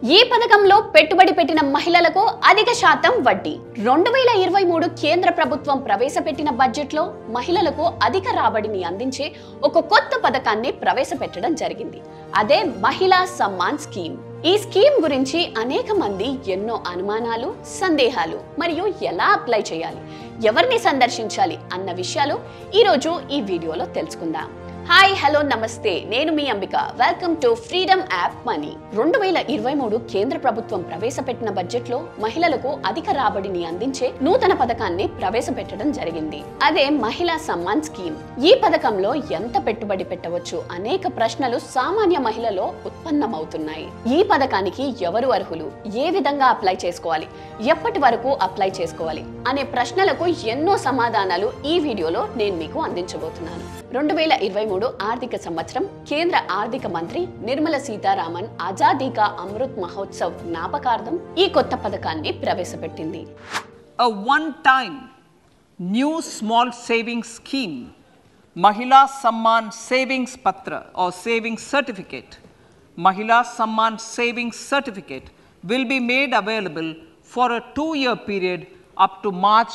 ఈ పథకంలో పెట్టుబడి పెట్టిన మహిళలకు అధిక శాతం వడ్డీ రెండు వేల ఇరవై మూడు కేంద్ర ప్రభుత్వం ప్రవేశపెట్టిన బడ్జెట్లో మహిళలకు అధిక రాబడిని అందించే ఒక కొత్త పథకాన్ని ప్రవేశపెట్టడం జరిగింది అదే మహిళా సమ్మాన్ స్కీమ్ ఈ స్కీమ్ గురించి అనేక మంది ఎన్నో అనుమానాలు సందేహాలు మరియు ఎలా అప్లై చేయాలి ఎవరిని సందర్శించాలి అన్న విషయాలు ఈరోజు ఈ వీడియోలో తెలుసుకుందాం హాయ్ హలో నమస్తే నేను మీ Ambika welcome to freedom app money రెండు వేల ఇరవై మూడు కేంద్ర ప్రభుత్వం ప్రవేశపెట్టిన బడ్జెట్ లో మహిళలకు అధిక రాబడిని అందించే నూతన పథకాన్ని ప్రవేశపెట్టడం జరిగింది అదే మహిళా సమ్మాన్ స్కీమ్ ఈ పథకంలో ఎంత పెట్టుబడి పెట్టవచ్చు అనేక ప్రశ్నలు సామాన్య మహిళలో ఉత్పన్నమవుతున్నాయి ఈ పథకానికి ఎవరు అర్హులు ఏ విధంగా అప్లై చేసుకోవాలి ఎప్పటి వరకు అప్లై చేసుకోవాలి అనే ప్రశ్నలకు ఎన్నో సమాధానాలు ఈ వీడియోలో నేను మీకు అందించబోతున్నాను రెండు వేల ఇరవై మూడు ఆర్థిక సంవత్సరం కేంద్ర ఆర్థిక మంత్రి నిర్మల సీతారామన్ ఆజాదీ కా అమృత్ మహోత్సవ్ జ్ఞాపకార్థం ఈ కొత్త పథకాన్ని ప్రవేశపెట్టింది a one time new small savings scheme, Mahila Samman Savings Patra or Savings Certificate, Mahila Samman Savings Certificate will be made available for a two year period up to March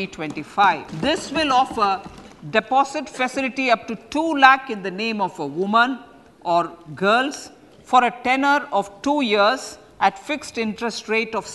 2025. This will offer deposit facility up to 2 lakh in the name of a woman or girls for a tenor of 2 years at fixed interest rate of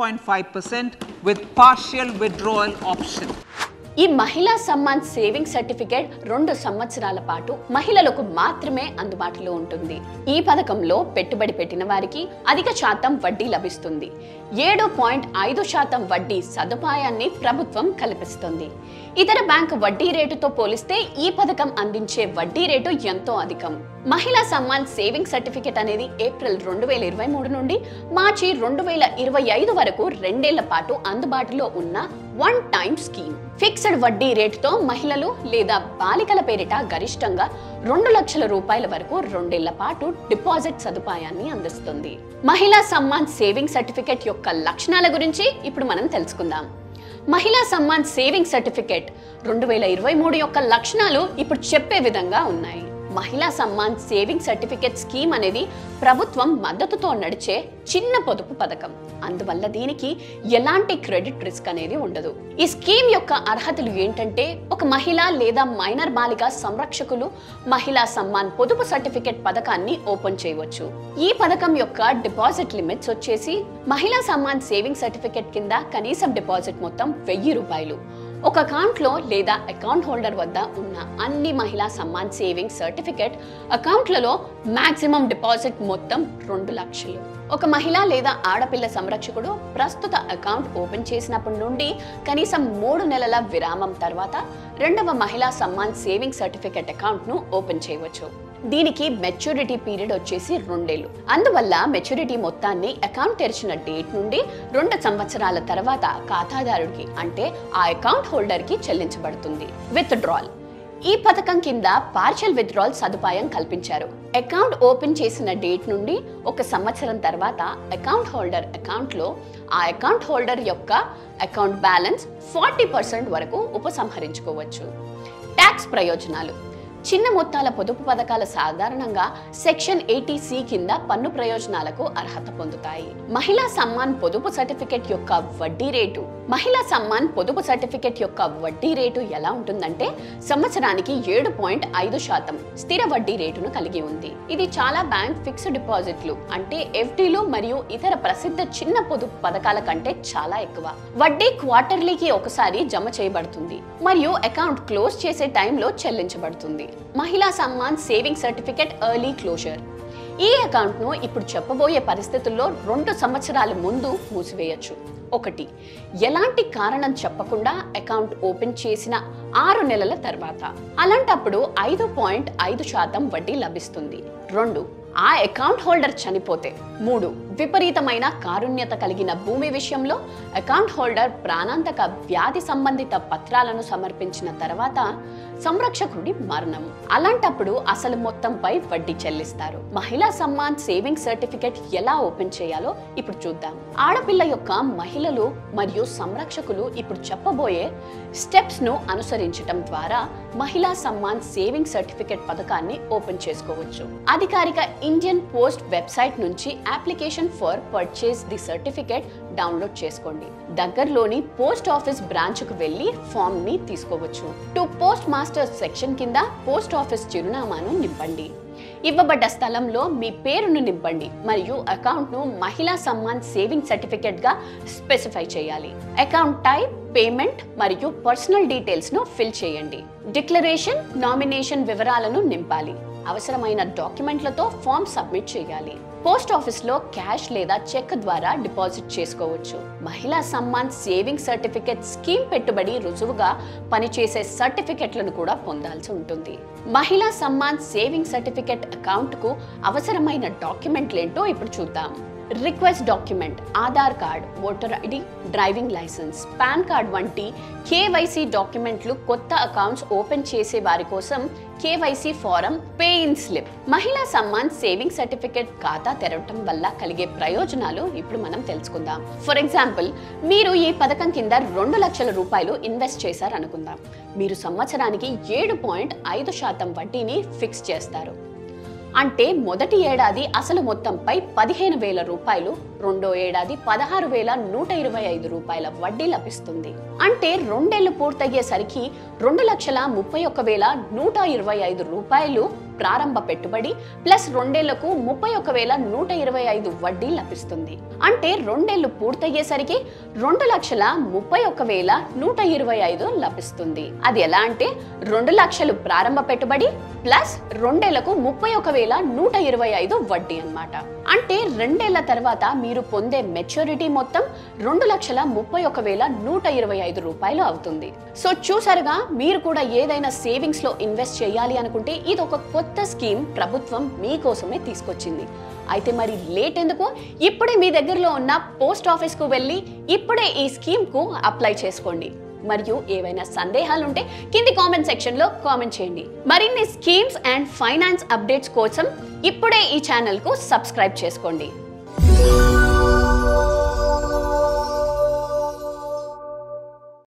7.5% with partial withdrawal option. ఈ మహిళా Samman saving certificate రెండు సంవత్సరాల పాటు మహిళలకు మాత్రమే అందుబాటులో ఉంటుంది ఈ పథకంలో పెట్టుబడి పెట్టిన వారికి అధిక శాతం వడ్డీ లభిస్తుంది ఏడు పాయింట్ ఐదు శాతం వడ్డీ సదుపాయాన్ని ప్రభుత్వం కల్పిస్తుంది ఇతర బ్యాంకు వడ్డీ రేటుతో పోలిస్తే ఈ పథకం అందించే వడ్డీ రేటు ఎంతో అధికం మహిళా సమ్మాన్ సేవింగ్ సర్టిఫికేట్ అనేది ఏప్రిల్ రెండు వేల ఇరవై మూడు నుండి మార్చి రెండు వేల ఇరవై ఐదు వరకు రెండేళ్ల పాటు అందుబాటులో ఉన్న వన్ టైం స్కీమ్ ఫిక్స్డ్ వడ్డీ రేటుతో మహిళలు లేదా బాలికల పేరిట గరిష్టంగా రెండు లక్షల రూపాయల వరకు రెండేళ్ల పాటు డిపాజిట్ సదుపాయాన్ని అందిస్తుంది మహిళా సమ్మాన్ సేవింగ్ సర్టిఫికేట్ యొక్క లక్షణాల గురించి ఇప్పుడు మనం తెలుసుకుందాం మహిళా సమ్మాన్ సేవింగ్ సర్టిఫికేట్ రెండు వేల ఇరవై మూడు యొక్క లక్షణాలు ఇప్పుడు చెప్పే విధంగా ఉన్నాయి మహిళా సమ్మాన్ సేవింగ్ సర్టిఫికేట్ స్కీమ్ అనేది ప్రభుత్వం మద్దతుతో నడిచే చిన్న పొదుపు పథకం అందువల్ల దీనికి ఎలాంటి క్రెడిట్ రిస్క్ అనేది ఉండదు ఈ స్కీమ్ యొక్క అర్హతలు ఏంటంటే ఒక మహిళ లేదా మైనర్ బాలిక సంరక్షకులు మహిళా సమ్మాన్ పొదుపు సర్టిఫికేట్ పథకాన్ని ఓపెన్ చేయవచ్చు ఈ పథకం యొక్క డిపాజిట్ లిమిట్స్ వచ్చేసి మహిళా సమ్మాన్ సేవింగ్ సర్టిఫికేట్ కింద కనీసం డిపాజిట్ మొత్తం వెయ్యి రూపాయలు ఒక అకౌంట్లో లేదా అకౌంట్ హోల్డర్ వద్ద ఉన్న అన్ని మహిళా సమ్మాన్ సేవింగ్ సర్టిఫికేట్ అకౌంట్లలో మాక్సిమం డిపాజిట్ మొత్తం రెండు లక్షలు ఒక మహిళ లేదా ఆడపిల్ల సంరక్షకుడు ప్రస్తుత అకౌంట్ ఓపెన్ చేసినప్పటి నుండి కనీసం మూడు నెలల విరామం తర్వాత రెండవ మహిళా సమ్మాన్ సేవింగ్ సర్టిఫికేట్ అకౌంట్ను ఓపెన్ చేయవచ్చు దీనికి మెచ్యూరిటీ పీరియడ్ వచ్చేసి రెండేళ్లు అందువల్ల మెచ్యూరిటీ మొత్తాన్ని అకౌంట్ తెరిచిన డేట్ నుండి రెండు సంవత్సరాల తర్వాత ఖాతాదారుడికి అంటే ఆ అకౌంట్ హోల్డర్ కి చెల్లించబడుతుంది విత్ డ్రాల్ ఈ పథకం కింద పార్షల్ విత్డ్రాల్ సదుపాయం కల్పించారు అకౌంట్ ఓపెన్ చేసిన డేట్ నుండి ఒక సంవత్సరం తర్వాత అకౌంట్ హోల్డర్ అకౌంట్లో ఆ అకౌంట్ హోల్డర్ యొక్క అకౌంట్ బ్యాలెన్స్ ఫార్టీ పర్సెంట్ వరకు ఉపసంహరించుకోవచ్చు ట్యాక్స్ ప్రయోజనాలు చిన్న మొత్తాల పొదుపు పథకాలు సాధారణంగా సెక్షన్ ఎయిటీ సి కింద పన్ను ప్రయోజనాలకు అర్హత పొందుతాయి మహిళా సమ్మాన్ పొదుపు సర్టిఫికెట్ యొక్క వడ్డీ రేటు మహిళా సమ్మాన్ పొదుపు సర్టిఫికెట్ యొక్క వడ్డీ రేటు ఎలా ఉంటుందంటే సంవత్సరానికి ఏడు పాయింట్ ఐదు శాతం స్థిర వడ్డీ రేటును కలిగి ఉంది ఇది చాలా బ్యాంక్ ఫిక్స్డ్ డిపాజిట్లు అంటే ఎఫ్డీలు మరియు ఇతర ప్రసిద్ధ చిన్న పొదుపు పథకాల కంటే చాలా ఎక్కువ వడ్డీ క్వార్టర్లీకి ఒకసారి జమ చేయబడుతుంది మరియు అకౌంట్ క్లోజ్ చేసే టైంలో చెల్లించబడుతుంది Mahila Samman saving certificate early closure ఈ అకౌంట్ను ఇప్పుడు చెప్పబోయే పరిస్థితుల్లో రెండు సంవత్సరాల ముందు మూసివేయచ్చు ఒకటి ఎలాంటి కారణం చెప్పకుండా అకౌంట్ ఓపెన్ చేసిన ఆరు నెలల తర్వాత అలాంటప్పుడు ఐదు పాయింట్ ఐదు శాతం వడ్డీ లభిస్తుంది రెండు ఆ అకౌంట్ హోల్డర్ చనిపోతే మూడు విపరీతమైన కారుణ్యత కలిగిన భూమి విషయంలో అకౌంట్ హోల్డర్ ప్రాణాంతక వ్యాధి సంబంధిత పత్రాలను సమర్పించిన తర్వాత సంరక్షకుడి మరణం అలాంటప్పుడు అసలు మొత్తంపై వడ్డీ చెల్లిస్తారు మహిళా సమ్మాన్ సేవింగ్ సర్టిఫికెట్ ఎలా ఓపెన్ చేయాలో ఇప్పుడు చూద్దాం ఆడపిల్ల యొక్క మహిళలు మరియు సంరక్షకులు ఇప్పుడు చెప్పబోయే స్టెప్స్ ను అనుసరించటం ద్వారా మహిళా సమ్మాన్ సేవింగ్ సర్టిఫికెట్ పథకాన్ని ఓపెన్ చేసుకోవచ్చు అధికారిక ఇండియన్ పోస్ట్ వెబ్సైట్ నుంచి application for purchase the certificate download చేసుకోండి దగ్గరలోని పోస్ట్ ఆఫీస్ బ్రాంచ్ కు వెళ్లి ఫామ్ ని తీసుకోవచ్చు టు పోస్ట్ మాస్టర్ సెక్షన్ కింద పోస్ట్ ఆఫీస్ చిరునామాను నింపండి ఇవ్వబడ్డ స్థలంలో మీ పేరును నింపండి మరియు అకౌంట్ ను మహిళా సమ్మాన్ సేవింగ్ సర్టిఫికెట్ గా స్పెసిఫై చేయాలి అకౌంట్ టైప్ పేమెంట్ మరియు పర్సనల్ డీటెయిల్స్ ను ఫిల్ చేయండి డిక్లరేషన్ నామినేషన్ వివరాలను నింపాలి అవసరమైన డాక్యుమెంట్లతో ఫామ్ సబ్మిట్ చేయాలి పోస్ట్ ఆఫీస్ లో క్యాష్ లేదా చెక్ ద్వారా డిపాజిట్ చేసుకోవచ్చు Mahila Samman saving certificate scheme పెట్టుబడి రుజువుగా పనిచేసే సర్టిఫికెట్లను కూడా పొందాల్సి ఉంటుంది మహిళా సమ్మాన్ సేవింగ్ సర్టిఫికెట్ అకౌంట్ కు అవసరమైన డాక్యుమెంట్లేంటో ఇప్పుడు చూద్దాం request document Aadhaar card voter ID driving licence PAN card వంటి కేవైసీ డాక్యుమెంట్లు కొత్త అకౌంట్స్ ఓపెన్ చేసే వారి కోసం KYC form pay in slip Mahila Samman saving certificate ఖాతా తెరవటం వల్ల కలిగే ప్రయోజనాలు ఇప్పుడు మనం తెలుసుకుందాం ఫర్ ఎగ్జాంపుల్ మీరు ఈ పథకం కింద రెండు లక్షల రూపాయలు ఇన్వెస్ట్ చేశారు అనుకుందాం మీరు సంవత్సరానికి ఏడు పాయింట్ ఐదు శాతం వడ్డీని ఫిక్స్ చేస్తారు అంటే మొదటి ఏడాది అసలు మొత్తంపై పదిహేను వేల రూపాయలు రెండో ఏడాది పదహారు వేల నూట ఇరవై ఐదు రూపాయల వడ్డీ లభిస్తుంది అంటే రెండేళ్లు పూర్తయ్యేసరికి రెండు లక్షల ముప్పై ఒక్క వేల నూట ఇరవై ఐదు రూపాయలు ప్రారంభ పెట్టుబడి ప్లస్ రెండేళ్లకు ముప్పై ఒక్క వేల నూట ఇరవై ఐదు వడ్డీ లభిస్తుంది అంటే రెండేళ్లు పూర్తయ్యేసరికి రెండు లక్షల ముప్పై ఒక్క వేల నూట ఇరవై ఐదు లభిస్తుంది అది ఎలా అంటే రెండు లక్షలు ప్రారంభ పెట్టుబడి ప్లస్ రెండేళ్లకు ముప్పై ఒక వేల నూట ఇరవై ఐదు వడ్డీ అన్నమాట అంటే రెండేళ్ల తర్వాత మీరు పొందే మెచ్యూరిటీ మొత్తం రెండు లక్షల ముప్పై ఒక వేల నూట ఇరవై ఐదు రూపాయలు అవుతుంది సో చూసారుగా మీరు కూడా ఏదైనా సేవింగ్స్ లో ఇన్వెస్ట్ చేయాలి అనుకుంటే ఇది ఒక కొత్త స్కీమ్ ప్రభుత్వం మీకోసమే తీసుకొచ్చింది అయితే మరి లేట్ ఎందుకు ఇప్పుడే మీ దగ్గరలో ఉన్న పోస్ట్ ఆఫీస్ కు వెళ్ళి ఇప్పుడే ఈ స్కీమ్ కు అప్లై చేసుకోండి మరియు ఏవైనా సందేహాలు ఉంటే కింది కామెంట్ సెక్షన్ లో కామెంట్ చేయండి మరిన్ని స్కీమ్స్ అండ్ ఫైనాన్స్ అప్డేట్స్ కోసం ఇప్పుడే ఈ ఛానల్ కు సబ్స్క్రైబ్ చేసుకోండి